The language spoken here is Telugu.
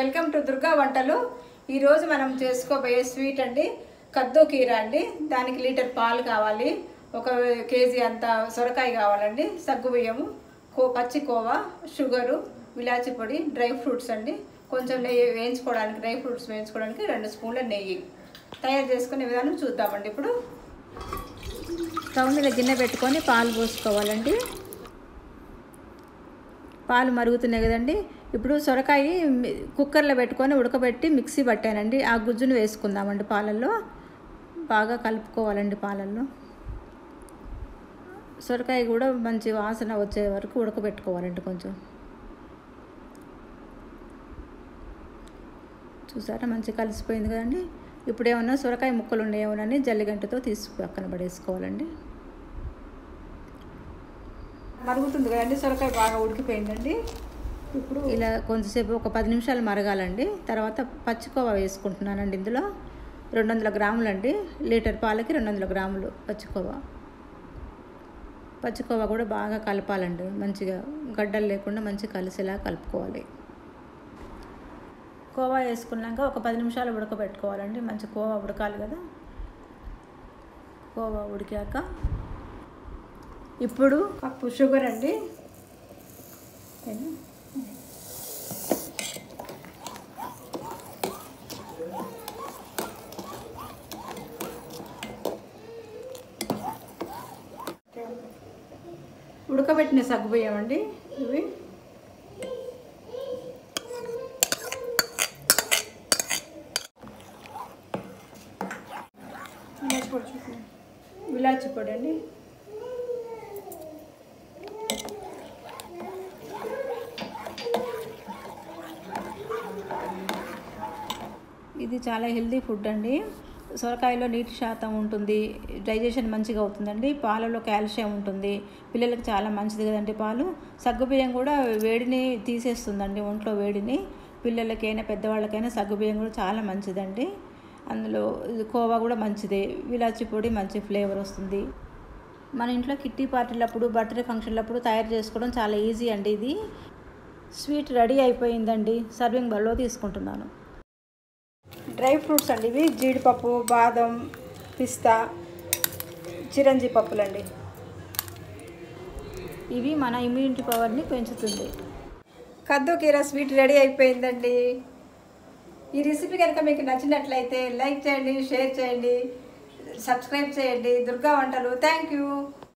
వెల్కమ్ టు దుర్గా వంటలు ఈరోజు మనం చేసుకోబోయే స్వీట్ అండి కద్దు కీర అండి దానికి లీటర్ పాలు కావాలి ఒక కేజీ అంత సొరకాయ కావాలండి సగ్గు బియ్యము కో పచ్చి కోవా షుగరు విలాచి పొడి డ్రై ఫ్రూట్స్ అండి కొంచెం నెయ్యి వేయించుకోవడానికి డ్రై ఫ్రూట్స్ వేయించుకోవడానికి రెండు స్పూన్ల నెయ్యి తయారు చేసుకునే విధానం చూద్దామండి ఇప్పుడు స్టవ్ మీద గిన్నె పెట్టుకొని పాలు పోసుకోవాలండి పాలు మరుగుతున్నాయి కదండి ఇప్పుడు సొరకాయ మి- కుక్కర్లో పెట్టుకొని ఉడకబెట్టి మిక్సీ పట్టానండి ఆ గుజ్జును వేసుకుందామండి పాలల్లో బాగా కలుపుకోవాలండి పాలల్లో సొరకాయ కూడా మంచి వాసన వచ్చే వరకు ఉడకబెట్టుకోవాలండి కొంచెం చూసారా మంచి కలిసిపోయింది కదండి ఇప్పుడు ఏమన్నా సొరకాయ ముక్కలు ఉన్నాయేమోనని జల్లిగంటతో తీసి పక్కన పడేసుకోవాలండి మరుగుతుంది కదండి సొరకాయ బాగా ఉడికిపోయిందండి ఇప్పుడు ఇలా కొంచెంసేపు ఒక పది నిమిషాలు మరగాలండి తర్వాత పచ్చికోవా వేసుకుంటున్నానండి ఇందులో రెండు వందల గ్రాములు అండి లీటర్ పాలకి రెండు వందల గ్రాములు పచ్చికోవా పచ్చికోవా కూడా బాగా కలపాలండి మంచిగా గడ్డలు లేకుండా మంచిగా కలిసేలా కలుపుకోవాలి కోవా వేసుకున్నాక ఒక పది నిమిషాలు ఉడకబెట్టుకోవాలండి మంచి కోవా ఉడకాలి కదా కోవా ఉడికాక ఇప్పుడు కప్పు షుగర్ అండి ఉడకబెట్టిన సగ్గుబియ్యం అండి ఇవి ఇలాచి పొడి చూపి. ఇలాచి పొడి అండి ఇది చాలా హెల్దీ ఫుడ్ అండి సొరకాయలో నీటి శాతం ఉంటుంది డైజెషన్ మంచిగా అవుతుందండి పాలలో కాల్షియం ఉంటుంది పిల్లలకి చాలా మంచిది కదండి పాలు సగ్గుబియ్యం కూడా వేడిని తీసేస్తుందండి ఒంట్లో వేడిని పిల్లలకైనా పెద్దవాళ్ళకైనా సగ్గుబియ్యం కూడా చాలా మంచిదండి అందులో ఇది కోవా కూడా మంచిదే విలాచి పొడి మంచి ఫ్లేవర్ వస్తుంది మన ఇంట్లో కిట్టి పార్టీలప్పుడు బర్త్డే ఫంక్షన్లప్పుడు తయారు చేసుకోవడం చాలా ఈజీ అండి ఇది స్వీట్ రెడీ అయిపోయిందండి సర్వింగ్ బల్లో తీసుకుంటున్నాను డ్రై ఫ్రూట్స్ అండి ఇవి జీడిపప్పు బాదం పిస్తా చిరంజీ పప్పులండి ఇవి మన ఇమ్యూనిటీ పవర్ని పెంచుతుంది కద్దు కీర స్వీట్ రెడీ అయిపోయిందండి ఈ రెసిపీ కనుక మీకు నచ్చినట్లయితే లైక్ చేయండి షేర్ చేయండి సబ్స్క్రైబ్ చేయండి దుర్గా వంటలు థ్యాంక్ యూ